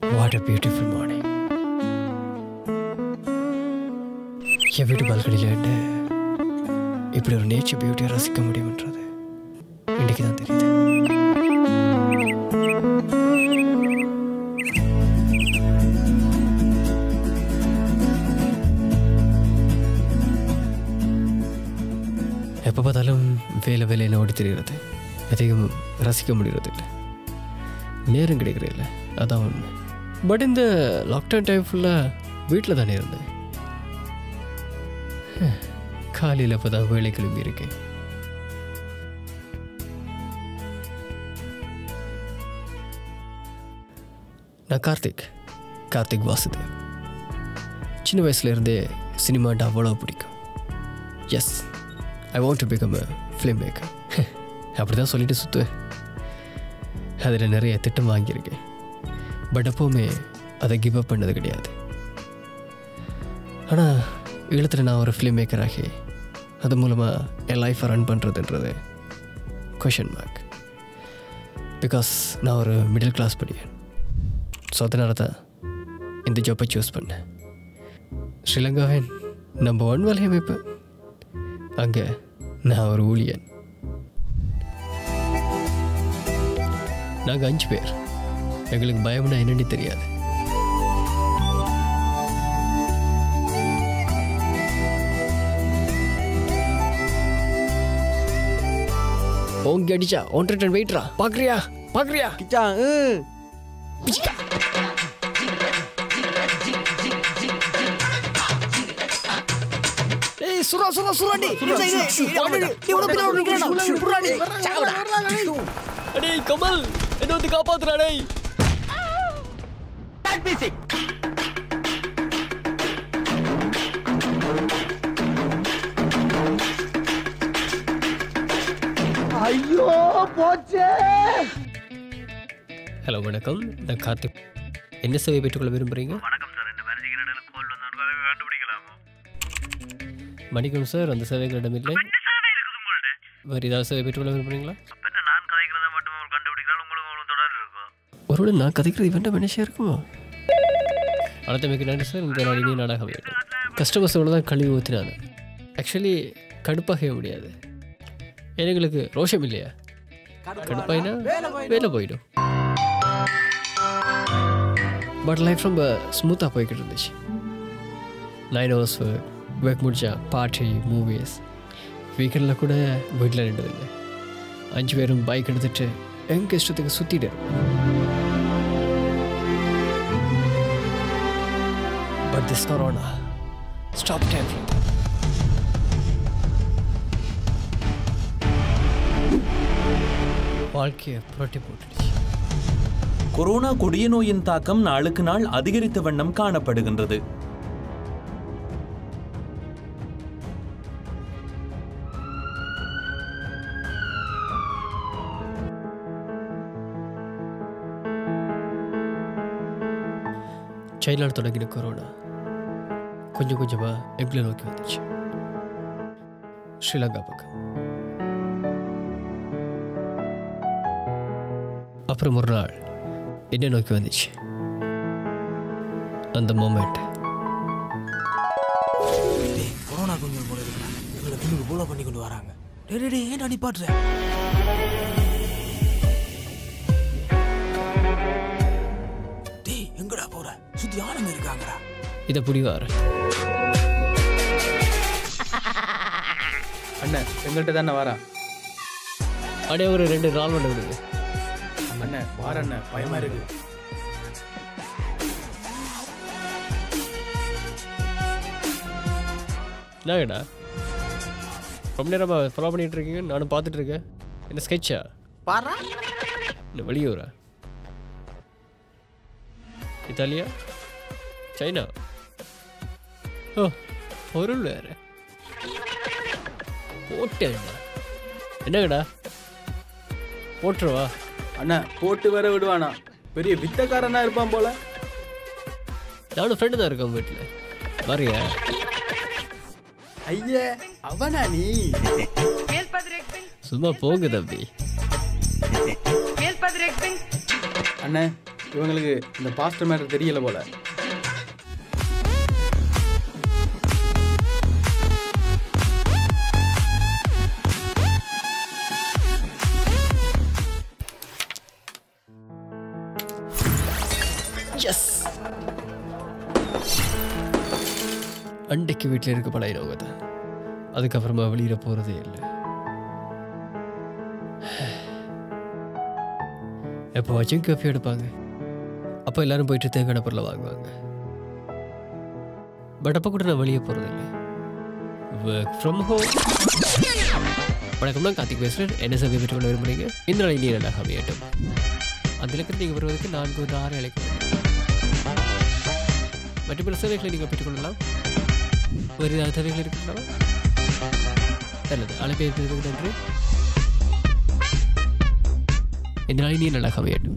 What a beautiful morning என் வீட்டு பால்கனியில் இப்படி ஒரு நேச்சர் பியூட்டியை ரசிக்க முடியும்ன்றது இன்னைக்கு தான் தெரியுது எப்போ பார்த்தாலும் வேலை வேலையில் ஓடி தெரிகிறது எதையும் ரசிக்க முடிகிறது இல்லை நேரம் கிடைக்கிறதில்ல அதான் உண்மை பட் இந்த லாக்டவுன் டைம் ஃபுல்லாக வீட்டில் தானே இருந்தேன் காலையில் இப்போ தான் வேலை கிளம்பி இருக்கேன் நான் கார்த்திக் கார்த்திக் வாசுதேவ் சின்ன வயசுலேருந்தே சினிமாட்ட அவ்வளோ பிடிக்கும் yes I want to become a film maker அப்படி தான் சொல்லிட்டு சுற்றுவேன் அதில் நிறைய திட்டம் வாங்கியிருக்கேன் பட் எப்போவுமே அதை கிவ் அப் பண்ணது கிடையாது ஆனால் ஈழத்தில் நான் ஒரு ஃபிலிம் மேக்கர் ஆகி அது மூலமாக என் லைஃப்பை ரன் பண்ணுறதுன்றது கொஷின் மார்க் பிகாஸ் நான் ஒரு மிடில் கிளாஸ் படியேன் ஸோ அதனால தான் இந்த ஜாப்பை சூஸ் பண்ணேன் ஸ்ரீலங்காவின் நம்பர் ஒன் வலையமைப்பு அங்கே நான் ஒரு ஊழியன் நாங்கள் அஞ்சு பேர் எங்களுக்கு பயம்னா என்னன்னு தெரியாது ஓங்கி அடிச்சா ஒன்றரை டன் வெயிட்ரா பாக்குறியா பாக்குறியா கிச்சா ஏய் சுரா சுரா சுராடி அடேய் கமல் என்ன வந்து காப்பாத்துறா டேய் ஐயோ போச்சே ஹலோ வணக்கம் நான் கார்த்திக் என்ன சேவை பெற்றுக்கொள்ள விரும்புறீங்க வணக்கம் சார் இந்த மாதிரி சிகரெட்டில் கோல் வந்து கண்டுபிடிக்கலாமா மணிக்கணும் சார் அந்த சேவைகளிடம் இல்லை என்ன சேவை இருக்குது உங்கள்ட்ட வேறு ஏதாவது சேவை பெற்றுக்கொள்ள விரும்புறீங்களா அப்ப என்ன நான் கதைக்கிறத மட்டும் உங்களுக்கு கண்டுபிடிக்கலாம் உங்களுக்கு உங்களுக்கு தொடர் இருக்கும் ஒருவேளை நான் கதைக்கிறது இவன்ட மனுஷன் இருக்குமோ அனைத்தமைக்கு நன்றி சார் இந்த நாள் இனிய நாடாக அமையட்டும் கஸ்டமர்ஸ் இவ்வளோ தான் கழுவி ஊற்றினாங்க ஆக்சுவலி கடுப்பாகவே முடியாது எங்களுக்கு ரோஷம் இல்லையா கடுப்பாயினா வேலை போயிடும் பட் லைஃப் ரொம்ப ஸ்மூத்தாக போய்கிட்டு இருந்துச்சு நைன் ஹவர்ஸ் ஒர்க் முடிச்சா பார்ட்டி மூவிஸ் வீக்கெண்டில் கூட வீட்டில் நின்றதில்லை அஞ்சு பேரும் பைக் எடுத்துட்டு எங்கள் இஷ்டத்துக்கு சுற்றிட்டு But this corona stopped everything. வாழ்க்கையை புரட்டி போட்டுடுச்சு கொரோனா கொடிய நோயின் தாக்கம் நாளுக்கு நாள் அதிகரித்த வண்ணம் காணப்படுகின்றது சைனாவில் தொடங்கின கொரோனா கொஞ்சம் கொஞ்சமாக எங்களை நோக்கி வந்துச்சு ஸ்ரீலங்கா பக்கம் அப்புறம் ஒரு நாள் என்ன நோக்கி வந்துச்சு அந்த மொமெண்ட் கொரோனா கொஞ்சம் போல இருக்கிறாங்க எங்களை பின்னுக்கு போல பண்ணி கொண்டு வராங்க டேய் டேய், டேய் ஏன்டா நிப்பாட்டுற டேய் எங்கடா போற சுத்தி ஆளுங்க இருக்காங்கடா இதை புரிவார் அண்ணன் எங்கள்கிட்ட தானே வரா அப்படியே ஒரு ரெண்டு நாள் ஒன்று விடுது அண்ணன் வார அண்ணன் பயமா இருக்கு என்னங்கடா ரொம்ப நேரமாக ஃபாலோ பண்ணிட்டு இருக்கீங்க நானும் பார்த்துட்டு இருக்கேன் என்ன ஸ்கெட்சா பாரா என்ன வெளியூரா இத்தாலியா சைனா ஓ பொருள் வேற போட்டேன்டா என்னங்கடா போட்டுருவா அண்ணன் போட்டு வர விடுவானா பெரிய வித்தக்காரனா இருப்பான் போல நானும் ஃப்ரெண்டு தான் இருக்கேன் வீட்டில் வரியா ஐயே அவனா நீ Mees Padre Acting. சும்மா போங்க தம்பி Mees Padre Acting. அண்ணன் இவங்களுக்கு இந்த பாஸ்டர் மேட்டர் தெரியல போல எஸ் அண்டைக்கு வீட்டில் இருக்க பழையவங்க தான் அதுக்கப்புறமா வெளியில் போகிறதே இல்லை எப்போ வச்சும் காஃபி எடுப்பாங்க அப்போ எல்லாரும் போயிட்டு தேங்காய் பொருளை வாங்குவாங்க பட் அப்போ கூட நான் வெளியே போகிறதில்ல ஒர்க் ஃப்ரம் ஹோம் வணக்கம் நான் கார்த்திக் பேசுகிறேன் என்ன சேவை பெற்றுக் கொள்ள விரும்புகிறீங்க இந்த நாளை நீ நல்லா அமையட்டும் அந்த இலக்கத்தில் நீங்கள் வருவதற்கு நான்கு ஒரு ஆறு அழைக்க வேண்டும் மற்ற பிற சேவைகளை நீங்கள் பெற்றுக்கொள்ளலாம் வேறு ஏதாவது தேவைகள் இருக்கின்றன நல்லது அழைப்பை ஏற்பதற்கு நன்றி இந்த நாளை நீ நல்லா அமையட்டும்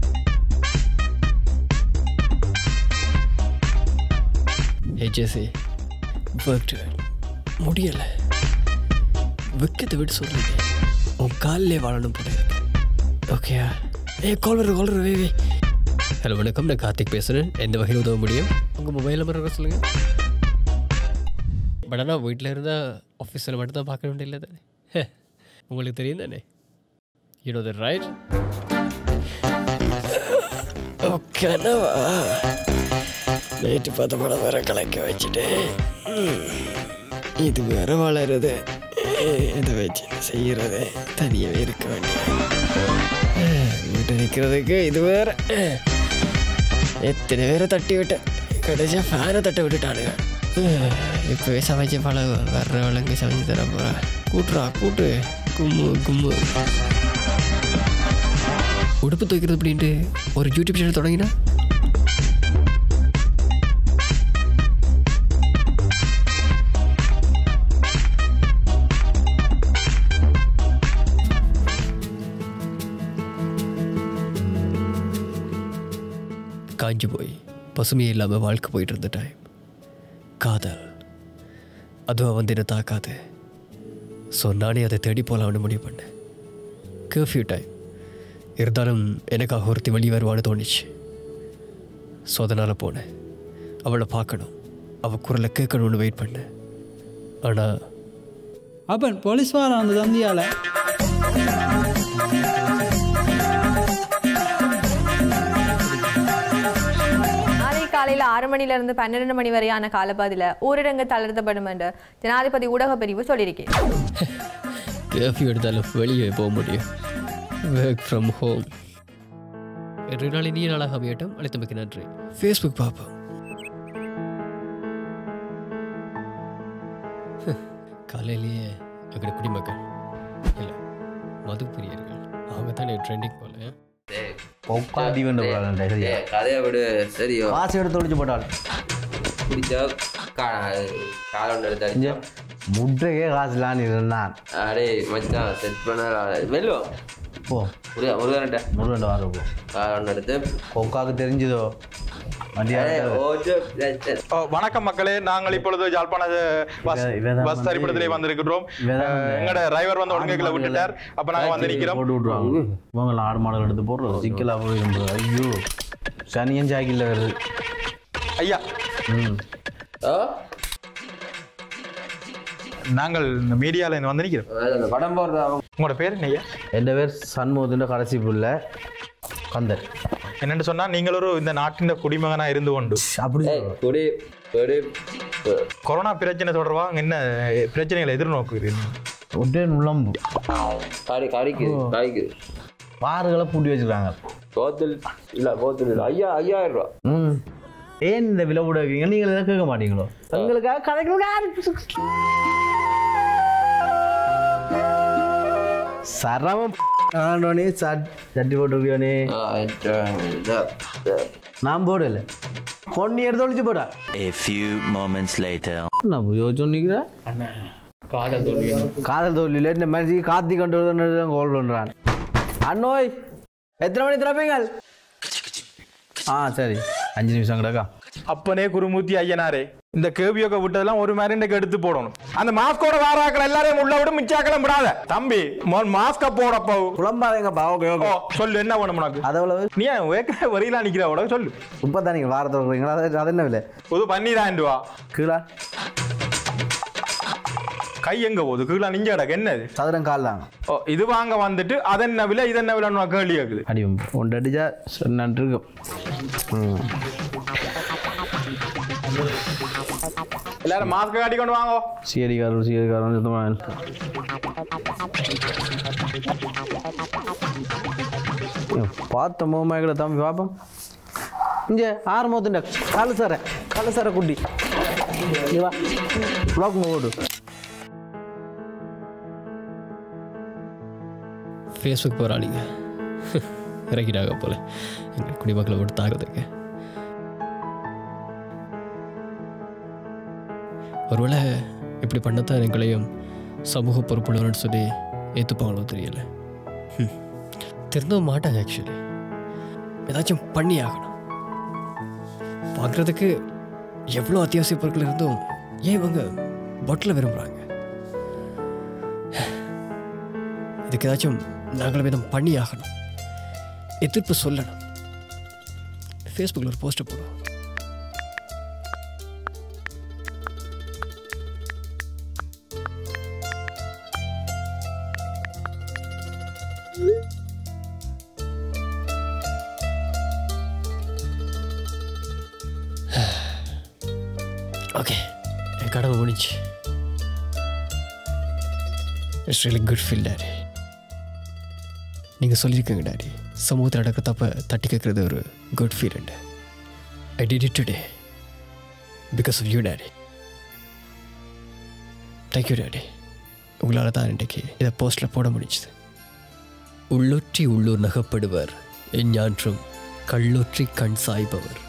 ஹெச்எஸ்ஏ ஒர்க் முடியலை வெக்கத்தை விட்டு சொல்லுங்க உன் காலிலே வாழணும் போல இருக்கு ஓகேயா ஏ கால் வருது கால் வருது வே வே ஹலோ வணக்கம் நான் கார்த்திக் பேசுகிறேன் எந்த வகையில் உதவ முடியும் உங்கள் மொபைல் நம்பர் இருக்க சொல்லுங்கள் பட் ஆனால் வீட்டில் இருந்தால் ஆஃபீஸில் மட்டும் தான் பார்க்க வேண்டியதில்லை தானே ஹே, உங்களுக்கு தெரியும் தானே you know the right okay night பார்த்த படம் வேற கலக்க வச்சுட்டு இது வேற வளருது இதை வச்சு செய்கிறது தனியாகவே இருக்க வேண்டிய வீட்டை நிற்கிறதுக்கு இது வேற எத்தனை பேரை தட்டி விட்டேன் கடைசியாக ஃபேனை தட்ட விட்டுட்டானுங்க இப்போவே சமைச்ச பல வர்றவளுங்க சமைச்சு தர போகிறா கூட்டுறா கூட்டு கும்மு கும்மு உடுப்பு துவைக்கிறது அப்படின்ட்டு ஒரு யூடியூப் சேனல் தொடங்கினா காஞ்சி போய் பசுமையே இல்லாமல் வாழ்க்கை போயிட்டு இருந்த டைம் காதல் அதுவும் வந்து என்னை தாக்காது ஸோ நானே அதை தேடி போகலாம்னு முடிவு பண்ணேன் கர்ஃப்யூ டைம் இருந்தாலும் எனக்காக ஒருத்தி வெளியே வருவான்னு தோணுச்சு ஸோ அதனால் போனேன் அவளை பார்க்கணும் அவள் குரலை கேட்கணும்னு வெயிட் பண்ணேன் ஆனால் அப்பன் போலீஸ் வாரம் அந்த தந்தியால நாளை காலையில் ஆறு மணில இருந்து பன்னிரண்டு மணி வரையான காலப்பகுதியில் ஊரடங்கு தளர்த்தப்படும் என்று ஜனாதிபதி ஊடக பிரிவு சொல்லியிருக்கேன் கர்ஃப்யூ எடுத்தாலும் வெளியே போக முடியும் ஒர்க் ஃப்ரம் ஹோம் இரு நாள் இனிய நாளாக அமையட்டும் அழைத்தமைக்கு நன்றி ஃபேஸ்புக் பார்ப்போம் காலையிலேயே எங்களுடைய குடிமக்கள் இல்லை மது பிரியர்கள் அவங்க தானே ட்ரெண்டிங் போல உட்காந்து கொண்டு போகிறாங்க சரியா கதையை விடு சரியோ காசு எடுத்து ஒழிச்சு போட்டாள் பிடிச்சா காலம் ஒன்று எடுத்து இங்க அடிச்சா முட்டைக்கே காசு இல்லான்னு இருந்தான் அடே மச்சான் செட் பண்ண வெல்லும் போ முருகா முருகன்ட்ட முருகன் வார போ காலம் ஒன்று எடுத்து கொக்காக்கு தெரிஞ்சுதோ வண்டி அடே, ஆடுறது. ஓஜோ, சரி, சரி. ஓ, வணக்கம் மக்களே நாங்கள் இப்பொழுது யாழ்ப்பாண பஸ் இவ- இவதான் பஸ் வந்து- தரிப்பிடத்திலே வந்திருக்கிறோம் இவதான் அஹ், வந்து எங்கட டிரைவர் வந்து ஒழுங்குகளை விட்டுட்டார் அப்ப நாங்க வந்து நிக்கிறோம் போட்டு விட்ருவாங்க இவங்க ஆடு மாடல் எடுத்து போடுறது சிக்கலா போயிடும் ஐயோ சனியன் ஜாக்கியில் வருது ஐயா ம் ஓ, நாங்கள் இந்த மீடியால இருந்து வந்து நிக்கிறோம் அது அந்த படம் போடுற அவங்க உங்களோட பேர் என்ன ஐயா என் பேர் சண்முகத்தின் கடைசி புள்ள கந்தர் என்னன்னு சொன்னா நீங்கள் ஒரு இந்த நாட்டின் குடிமகனா இருந்து கொண்டு அப்படி ஏய், குடி குடி கு- கொரோனா பிரச்சனை தொடர்பா என்ன பிரச்சனைகளை எதிர்நோக்குகிறீங்க ஒட்டே நுழம்பு காடி காடிக்குது காடிக்குது பாறுகளை பூட்டி வச்சிருக்காங்க போத்தல் இல்ல போத்தல் இல்ல ஐயா ஐயாயிரம் ரூபா ம் ஏன் இந்த விலை கூட வைக்கிறீங்க நீங்கள் எதாவது கேட்க மாட்டீங்களோ எங்களுக்காக கதைக்கு சரமம் ஆண்டோனே சட் சட்டி போட்டுருக்கியோனே ஆ, இது, இது, இது. நான் போடல பொண்ணு எடுத்து ஒழிச்சு போடா A few moments later. நான் யோசிச்சுக்கிறேன் காதல் தோல்வியில் இந்த மனுஷி காத்தி கொண்டு வந்து கோல் பண்ணுறான் அண்ணோய் எத்தனை மணி திறப்பீங்க ஆ சரி அஞ்சு நிமிஷம் கிடக்கா அப்பனே குருமூர்த்தி ஐயனாரே இந்த கேபியோக்க விட்டதெல்லாம் ஒரு மாதிரி இன்றைக்கு எடுத்து போடணும் அந்த மாஸ்கோட வாராக்கள் எல்லாரையும் உள்ள விட மிச்சாக்களும் விடாத தம்பி மாஸ்க போடப்போ புலம்பாதீங்கப்பா ஓகே ஓகே சொல்லு என்ன வேணும் உனக்கு அது எவ்வளவு நீ ஏன் ஏற்கனவே வரியிலாம் நிக்கிறவோட சொல்லு இப்போ தான் நீங்கள் வாரத்தில் இருக்கிறீங்களா அது அது என்ன விலை புது பன்னிராயிரம் ரூபா கீழா கை எங்க போகுது கீழே நிஞ்ச கிடக்கு என்னது சதுரம் கால் தாங்க ஓ இது வாங்க வந்துட்டு அது என்ன விலை இது என்ன விலைன்னு உனக்கு கேள்வி கேக்குது அடி ஒன்று அடிச்சா நன்று இருக்கும் ம் எல்லாரும் மாஸ்க் காட்டி கொண்டு வாங்க சிஎடிக்காரர் சிஎடிக்காரன் சுத்தமாக பார்த்த மூமாய்களை தம்பி பார்ப்போம் இங்கே ஆறு மோத்துண்ட காலு சார காலு சார குட்டி இங்க வா ப்ளாக் ஓடு ஃபேஸ்புக் போகிறாளிங்க இறக்கிட்டாங்க போல எங்கள் குடிமக்களை போட்டு தாக்குறதுக்கு ஒருவேளை இப்படி பண்ணத்தான் எங்களையும் சமூக பொறுப்புள்ளவர்னு சொல்லி ஏற்றுப்பாங்களோ தெரியல ஹம். திருந்தவும் மாட்டாங்க ஆக்சுவலி ஏதாச்சும் பண்ணி ஆகணும் பார்க்குறதுக்கு எவ்வளோ அத்தியாவசிய பொருட்கள் இருந்தும் ஏன் இவங்க பொட்டில் விரும்புகிறாங்க இதுக்கு ஏதாச்சும் நாங்களும் விதம் பண்ணி ஆகணும் எதிர்ப்பு சொல்லணும் ஃபேஸ்புக்கில் ஒரு போஸ்ட்டை போடுவோம் ஓகே என் கடமை முடிஞ்சு it's really good feel daddy நீங்கள் சொல்லியிருக்கீங்க டாடி சமூகத்தில் நடக்கிற தப்ப தட்டி கேட்குறது ஒரு குட் ஃபீல் உண்டு I did it today because of you daddy thank you daddy உங்களால் தான் இன்றைக்கு இதை போஸ்ட்டில் போட முடிஞ்சுது உள்ளொற்றி உள்ளூர் நகப்படுவர் எஞ்ஞான்றும் கள்ளொற்றி கண் சாய்பவர்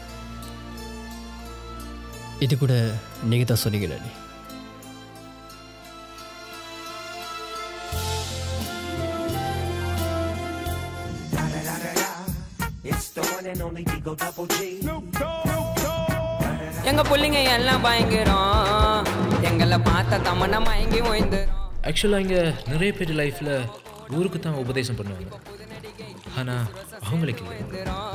இது கூட நீங்கள் தான் சொன்னீங்க டாடி எங்க புள்ளைங்க எல்லாம் பயங்கரம் எங்களை பார்த்த தமன்னா மயங்கி ஓய்ந்து ஆக்சுவலாக இங்கே நிறைய பேர் லைஃப்பில் ஊருக்கு தான் உபதேசம் பண்ணுவாங்க ஆனால் அவங்களுக்கு இல்லை